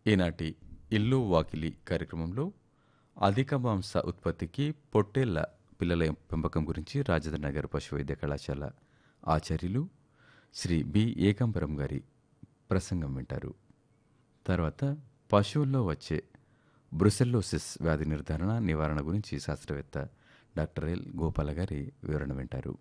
ఈనాటి ఇల్లు వాకిలి కార్యక్రమంలో అధిక మాంస ఉత్పత్తికి పొట్టేళ్ల పిల్లల పెంపకం గురించి రాజేంద్ర నగర్ పశు వైద్య కళాశాల ఆచార్యులు శ్రీ బి ఏకాంబరం గారి ప్రసంగం వింటారు తర్వాత పశువుల్లో వచ్చే బ్రుసెల్లోసిస్ వ్యాధి నిర్ధారణ నివారణ గురించి శాస్త్రవేత్త డాక్టర్ ఎల్ గోపాల గారి వివరణ వింటారు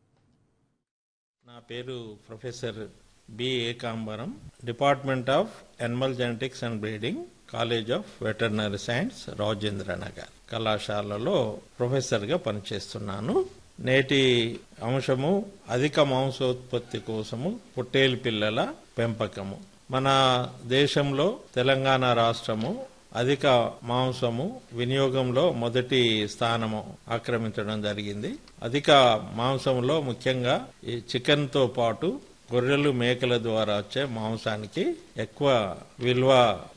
నా పేరు professor B Ekambaram department of animal genetics and breeding college of veterinary science Rajendra Nagar కళాశాలలో ప్రొఫెసర్గా పనిచేస్తున్నాను నేటి అంశము అధిక మాంసోత్పత్తి కోసము పొట్టేలు పిల్లల పెంపకము మన దేశంలో తెలంగాణ రాష్ట్రము అధిక మాంసము వినియోగంలో మొదటి స్థానము ఆక్రమించడం జరిగింది అధిక మాంసంలో ముఖ్యంగా ఈ చికెన్ తో పాటు గొర్రెలు మేకల ద్వారా వచ్చే మాంసానికి ఎక్కువ విలువ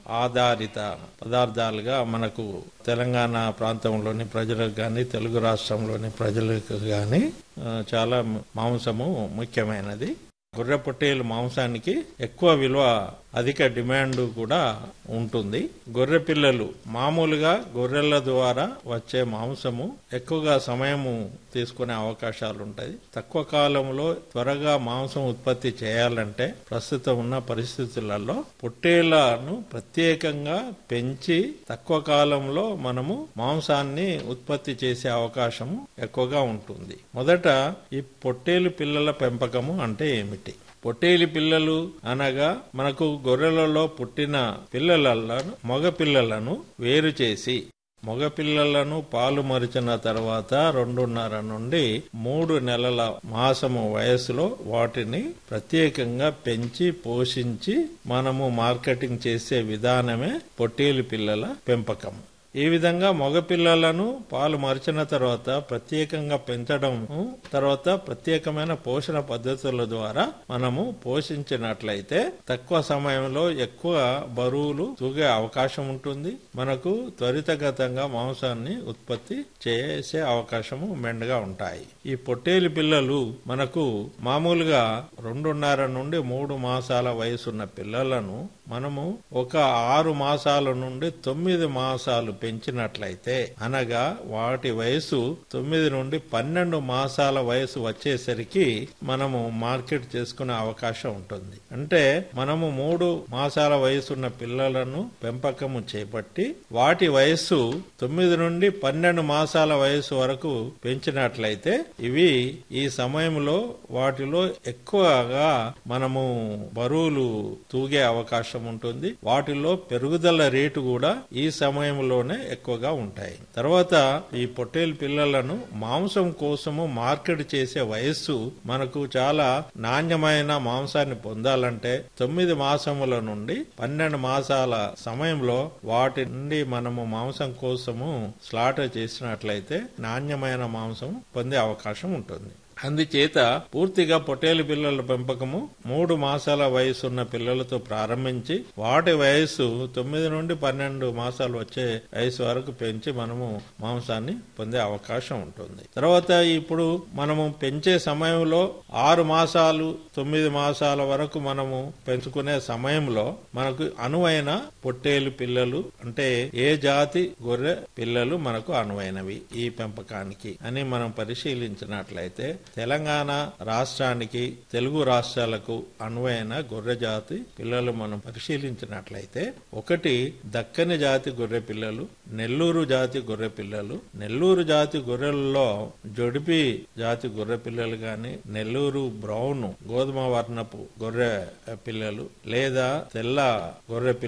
ఆధారిత పదార్థాలుగా మనకు తెలంగాణ ప్రాంతంలోని ప్రజలకు కానీ తెలుగు రాష్ట్రంలోని ప్రజలకు కానీ చాలా మాంసము ముఖ్యమైనది గొర్రె పొట్టేలు మాంసానికి ఎక్కువ విలువ అధిక డిమాండ్ కూడా ఉంటుంది గొర్రె పిల్లలు మామూలుగా గొర్రెల ద్వారా వచ్చే మాంసము ఎక్కువగా సమయము తీసుకునే అవకాశాలు ఉంటాయి తక్కువ కాలంలో త్వరగా మాంసం ఉత్పత్తి చేయాలంటే ప్రస్తుతం ఉన్న పరిస్థితులలో పొట్టేళ్లను ప్రత్యేకంగా పెంచి తక్కువ కాలంలో మనము మాంసాన్ని ఉత్పత్తి చేసే అవకాశము ఎక్కువగా ఉంటుంది మొదట ఈ పొట్టేలు పిల్లల పెంపకము అంటే ఏమిటి పొట్టేలి పిల్లలు అనగా మనకు గొర్రెలలో పుట్టిన పిల్లలను మగ పిల్లలను వేరు చేసి మగ పిల్లలను పాలు మరిచిన తర్వాత రెండున్నర నుండి మూడు నెలల మాసము వయసులో వాటిని ప్రత్యేకంగా పెంచి పోషించి మనము మార్కెటింగ్ చేసే విధానమే పొట్టేలు పిల్లల పెంపకం ఈ విధంగా మగ పిల్లలను పాలు మరిచిన తర్వాత ప్రత్యేకంగా పెంచడం తర్వాత ప్రత్యేకమైన పోషణ పద్ధతుల ద్వారా మనము పోషించినట్లయితే తక్కువ సమయంలో ఎక్కువ బరువులు తూగే అవకాశం ఉంటుంది మనకు త్వరితగతంగా మాంసాన్ని ఉత్పత్తి చేసే అవకాశము మెండుగా ఉంటాయి ఈ పొట్టేలు పిల్లలు మనకు మామూలుగా రెండున్నర నుండి మూడు మాసాల వయసున్న పిల్లలను మనము ఒక ఆరు మాసాల నుండి తొమ్మిది మాసాలు పెంచినట్లయితే అనగా వాటి వయసు తొమ్మిది నుండి పన్నెండు మాసాల వయసు వచ్చేసరికి మనము మార్కెట్ చేసుకునే అవకాశం ఉంటుంది అంటే మనము మూడు మాసాల వయసున్న పిల్లలను పెంపకము చేపట్టి వాటి వయస్సు తొమ్మిది నుండి పన్నెండు మాసాల వయసు వరకు పెంచినట్లయితే ఇవి ఈ సమయంలో వాటిలో ఎక్కువగా మనము బరువులు తూగే అవకాశం ఉంటుంది వాటిలో పెరుగుదల రేటు కూడా ఈ సమయంలోనే ఎక్కువగా ఉంటాయి తర్వాత ఈ పొట్టేలు పిల్లలను మాంసం కోసము మార్కెట్ చేసే వయస్సు మనకు చాలా నాణ్యమైన మాంసాన్ని పొందాలంటే తొమ్మిది మాసముల నుండి పన్నెండు మాసాల సమయంలో వాటి నుండి మనము మాంసం కోసము స్లాటర్ చేసినట్లయితే నాణ్యమైన మాంసం పొందే అవకాశం ఉంటుంది అందుచేత పూర్తిగా పొట్టేలు పిల్లల పెంపకము మూడు మాసాల వయసున్న పిల్లలతో ప్రారంభించి వాటి వయసు తొమ్మిది నుండి పన్నెండు మాసాలు వచ్చే వయసు వరకు పెంచి మనము మాంసాన్ని పొందే అవకాశం ఉంటుంది తర్వాత ఇప్పుడు మనము పెంచే సమయంలో ఆరు మాసాలు తొమ్మిది మాసాల వరకు మనము పెంచుకునే సమయంలో మనకు అనువైన పొట్టేలు పిల్లలు అంటే ఏ జాతి గొర్రె పిల్లలు మనకు అనువైనవి ఈ పెంపకానికి అని మనం పరిశీలించినట్లయితే తెలంగాణ రాష్ట్రానికి తెలుగు రాష్ట్రాలకు అనువైన గొర్రె జాతి పిల్లలు మనం పరిశీలించినట్లయితే ఒకటి దక్కని జాతి గొర్రె పిల్లలు నెల్లూరు జాతి గొర్రె పిల్లలు నెల్లూరు జాతి గొర్రెలలో జొడిపి జాతి గొర్రె పిల్లలు గాని నెల్లూరు బ్రౌన్ గోధుమ వర్ణపు గొర్రె పిల్లలు లేదా తెల్ల గొర్రె